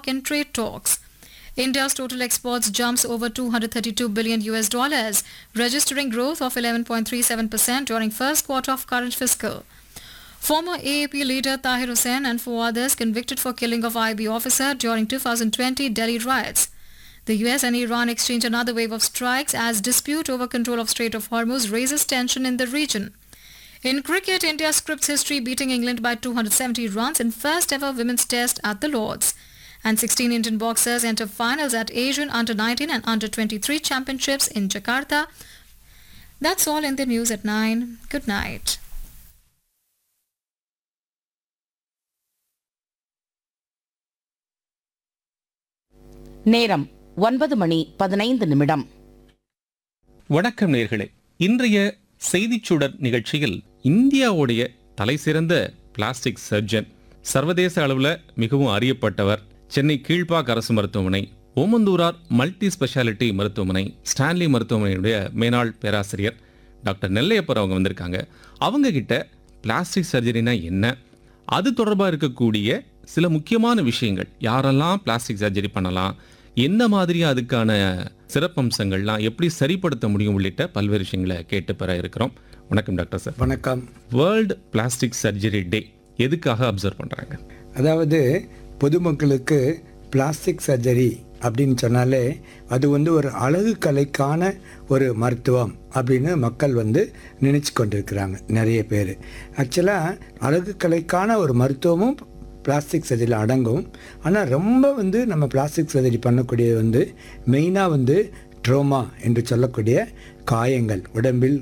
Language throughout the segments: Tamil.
bloc in trade talks. India's total exports jumps over 232 billion US dollars, registering growth of 11.37% during first quarter of current fiscal. Former AAP leader Tahir Hussain and four others convicted for killing of IB officer during 2020 Delhi riots. The US and Iran exchange another wave of strikes as dispute over control of Strait of Hormuz raises tension in the region. In cricket, India scripts history beating England by 270 runs in first ever women's test at the Lords. And 16 Indian boxers enter finals at Asian Under 19 and Under 23 championships in Jakarta. That's all in the news at 9. Good night. நேரம் ஒன்பது மணி பதினைந்து நிமிடம் வணக்கம் நேர்களே இன்றைய செய்திச் சுடர் நிகழ்ச்சியில் இந்தியாவுடைய தலைசிறந்த பிளாஸ்டிக் சர்ஜன் சர்வதேச அளவில் மிகவும் அறியப்பட்டவர் சென்னை கீழ்ப்பாக் அரசு மருத்துவமனை ஓமந்தூரார் மல்டி ஸ்பெஷாலிட்டி மருத்துவமனை ஸ்டான்லி மருத்துவமனையுடைய மேனாள் பேராசிரியர் டாக்டர் நெல்லையப்பர் அவங்க வந்திருக்காங்க அவங்க கிட்ட பிளாஸ்டிக் சர்ஜரினா என்ன அது தொடர்பாக இருக்கக்கூடிய சில முக்கியமான விஷயங்கள் யாரெல்லாம் பிளாஸ்டிக் சர்ஜரி பண்ணலாம் எந்த மாதிரி அதுக்கான சிறப்பம்சங்கள்லாம் எப்படி சரிப்படுத்த முடியும் உள்ளிட்ட பல்வேறு விஷயங்களை கேட்டு பெற இருக்கிறோம் வணக்கம் டாக்டர் சார் வணக்கம் வேர்ல்டு பிளாஸ்டிக் சர்ஜரி டே எதுக்காக அப்சர்வ் பண்ணுறாங்க அதாவது பொதுமக்களுக்கு பிளாஸ்டிக் சர்ஜரி அப்படின்னு சொன்னாலே அது வந்து ஒரு அழகு கலைக்கான ஒரு மருத்துவம் அப்படின்னு மக்கள் வந்து நினச்சி கொண்டிருக்கிறாங்க நிறைய பேர் ஆக்சுவலாக அழகு கலைக்கான ஒரு மருத்துவமும் பிளாஸ்டிக் சர்ஜரியில் அடங்கும் ஆனால் ரொம்ப வந்து நம்ம பிளாஸ்டிக் சர்ஜரி பண்ணக்கூடியது வந்து மெயினாக வந்து ட்ரோமா என்று சொல்லக்கூடிய காயங்கள் உடம்பில்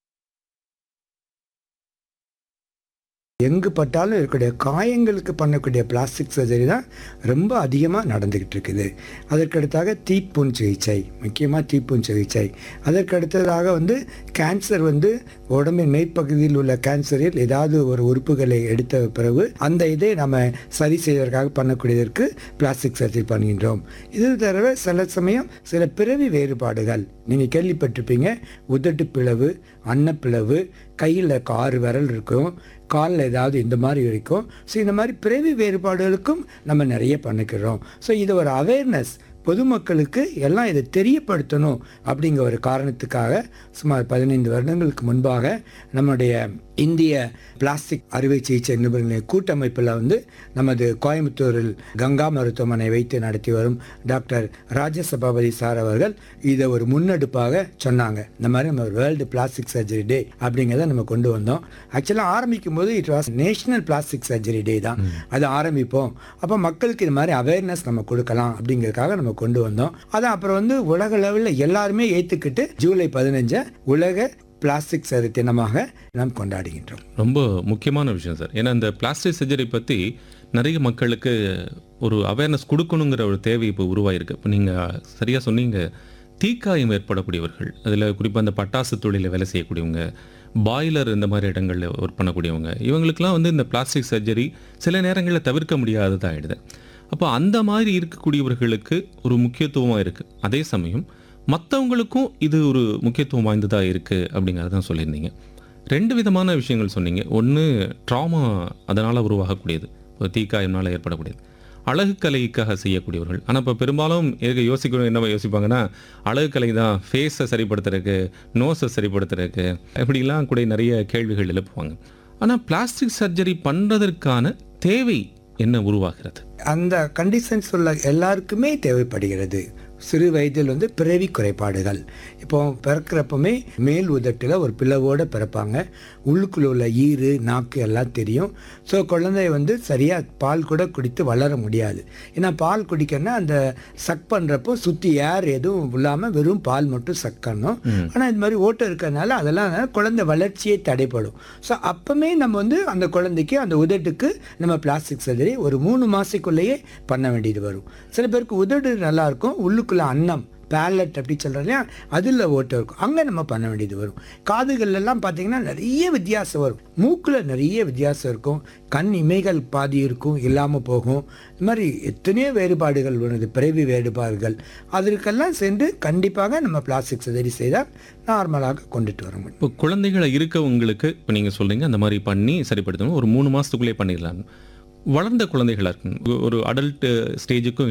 எங்கு பட்டாலும் இருக்கக்கூடிய காயங்களுக்கு பண்ணக்கூடிய பிளாஸ்டிக் சர்ஜரி தான் ரொம்ப அதிகமாக நடந்துக்கிட்டு இருக்குது அதற்கடுத்தாக தீப்புண் சிகிச்சை முக்கியமாக தீப்புண் சிகிச்சை அதற்கடுத்ததாக வந்து கேன்சர் வந்து உடம்பின் மெய்ப்பகுதியில் உள்ள கேன்சரில் ஏதாவது ஒரு உறுப்புகளை எடுத்த பிறகு அந்த இதை நம்ம சரி செய்வதற்காக பண்ணக்கூடியதற்கு பிளாஸ்டிக் சர்ஜரி பண்ணுகின்றோம் இது தவிர சில சமயம் சில பிறவி வேறுபாடுகள் நீங்கள் கேள்விப்பட்டிருப்பீங்க உதட்டு பிளவு அன்னப்பிளவு கையில் ஆறு விரல் இருக்கும் காலில் ஏதாவது இந்த மாதிரி இருக்கும் ஸோ இந்த மாதிரி பிறவி வேறுபாடுகளுக்கும் நம்ம நிறைய பண்ணிக்கிறோம் ஸோ இது ஒரு அவேர்னஸ் பொதுமக்களுக்கு எல்லாம் இதை தெரியப்படுத்தணும் அப்படிங்கிற ஒரு காரணத்துக்காக சுமார் பதினைந்து வருடங்களுக்கு முன்பாக நம்முடைய இந்திய பிளாஸ்டிக் அறுவை சிகிச்சை நிபுணர்களின் கூட்டமைப்பில் வந்து நமது கோயம்புத்தூரில் கங்கா மருத்துவமனை வைத்து நடத்தி வரும் டாக்டர் ராஜசபாபதி சார் அவர்கள் இதை ஒரு முன்னெடுப்பாக சொன்னாங்க இந்த மாதிரி நம்ம வேர்ல்டு பிளாஸ்டிக் சர்ஜரி டே அப்படிங்கிறத நம்ம கொண்டு வந்தோம் ஆக்சுவலாக ஆரம்பிக்கும் போது it was national plastic surgery day தான் அது ஆரம்பிப்போம் அப்போ மக்களுக்கு இது மாதிரி அவேர்னஸ் நம்ம கொடுக்கலாம் அப்படிங்கிறதுக்காக நம்ம கொண்டு வந்தோம் அதை அப்புறம் வந்து உலக லெவலில் எல்லாருமே ஏற்றுக்கிட்டு ஜூலை பதினஞ்சை உலக பிளாஸ்டிக் சரி தினமாக நாம் கொண்டாடுகின்றோம் ரொம்ப முக்கியமான விஷயம் சார் ஏன்னா இந்த பிளாஸ்டிக் சர்ஜரி பற்றி நிறைய மக்களுக்கு ஒரு அவேர்னஸ் கொடுக்கணுங்கிற ஒரு தேவை இப்போ உருவாயிருக்கு இப்போ நீங்கள் சரியாக சொன்னீங்க தீக்காயம் ஏற்படக்கூடியவர்கள் அதில் குறிப்பாக அந்த பட்டாசு தொழிலில் வேலை செய்யக்கூடியவங்க பாய்லர் இந்த மாதிரி இடங்களில் ஒர்க் பண்ணக்கூடியவங்க இவங்களுக்கெல்லாம் வந்து இந்த பிளாஸ்டிக் சர்ஜரி சில நேரங்களில் தவிர்க்க முடியாததாக ஆயிடுது அப்போ அந்த மாதிரி இருக்கக்கூடியவர்களுக்கு ஒரு முக்கியத்துவமாக இருக்குது அதே சமயம் மற்றவங்களுக்கும் இது ஒரு முக்கியத்துவம் வாய்ந்ததாக இருக்குது அப்படிங்கிறதான் சொல்லியிருந்தீங்க ரெண்டு விதமான விஷயங்கள் சொன்னீங்க ஒன்று ட்ராமா அதனால் உருவாகக்கூடியது ஒரு தீக்காயம்னால் ஏற்படக்கூடியது அழகு கலைக்காக செய்யக்கூடியவர்கள் ஆனால் இப்போ பெரும்பாலும் எதுக்கு யோசிக்கணும் என்ன யோசிப்பாங்கன்னா அழகு கலை தான் ஃபேஸை சரிப்படுத்துறதுக்கு நோஸை சரிப்படுத்துறதுக்கு இப்படிலாம் கூட நிறைய கேள்விகள் எழுப்புவாங்க ஆனால் பிளாஸ்டிக் சர்ஜரி பண்ணுறதற்கான தேவை என்ன உருவாகிறது அந்த கண்டிஷன்ஸ் உள்ள எல்லாருக்குமே தேவைப்படுகிறது சிறு வயதில் வந்து பிறவி குறைபாடுகள் இப்போ பிறக்கிறப்பமே மேல் உதட்டில் ஒரு பிளவோடு பிறப்பாங்க உள்ளுக்குள்ள உள்ள ஈறு நாக்கு எல்லாம் தெரியும் ஸோ குழந்தை வந்து சரியாக பால் கூட குடித்து வளர முடியாது ஏன்னா பால் குடிக்கணும்னா அந்த சக் பண்ணுறப்போ சுற்றி ஏர் எதுவும் இல்லாமல் வெறும் பால் மட்டும் சக் பண்ணணும் ஆனால் இந்த மாதிரி ஓட்டம் இருக்கிறதுனால அதெல்லாம் குழந்தை வளர்ச்சியே தடைப்படும் ஸோ அப்போமே நம்ம வந்து அந்த குழந்தைக்கு அந்த உதட்டுக்கு நம்ம பிளாஸ்டிக் சர்ஜரி ஒரு மூணு மாதத்துக்குள்ளேயே பண்ண வேண்டியது வரும் சில பேருக்கு உதடு நல்லா இருக்கும் உள்ளுக்குள்ள அன்னம் பேலட் அப்படி சொல்கிறோம் இல்லையா அதில் ஓட்டம் இருக்கும் அங்கே நம்ம பண்ண வேண்டியது வரும் காதுகள் எல்லாம் பார்த்தீங்கன்னா நிறைய வித்தியாசம் வரும் மூக்கில் நிறைய வித்தியாசம் இருக்கும் கண் இமைகள் பாதி இருக்கும் இல்லாமல் போகும் இது மாதிரி எத்தனையோ வேறுபாடுகள் வருது பிறவி வேறுபாடுகள் அதற்கெல்லாம் சென்று கண்டிப்பாக நம்ம பிளாஸ்டிக் சர்ஜரி செய்தால் நார்மலாக கொண்டுட்டு வர முடியும் இப்போ குழந்தைகளை இருக்கவங்களுக்கு இப்போ நீங்கள் சொல்கிறீங்க அந்த மாதிரி பண்ணி சரிப்படுத்தணும் ஒரு மூணு மாதத்துக்குள்ளே பண்ணிடலாம் வளர்ந்த குழந்தைகளாக இருக்கணும் ஒரு அடல்ட் ஸ்டேஜுக்கும்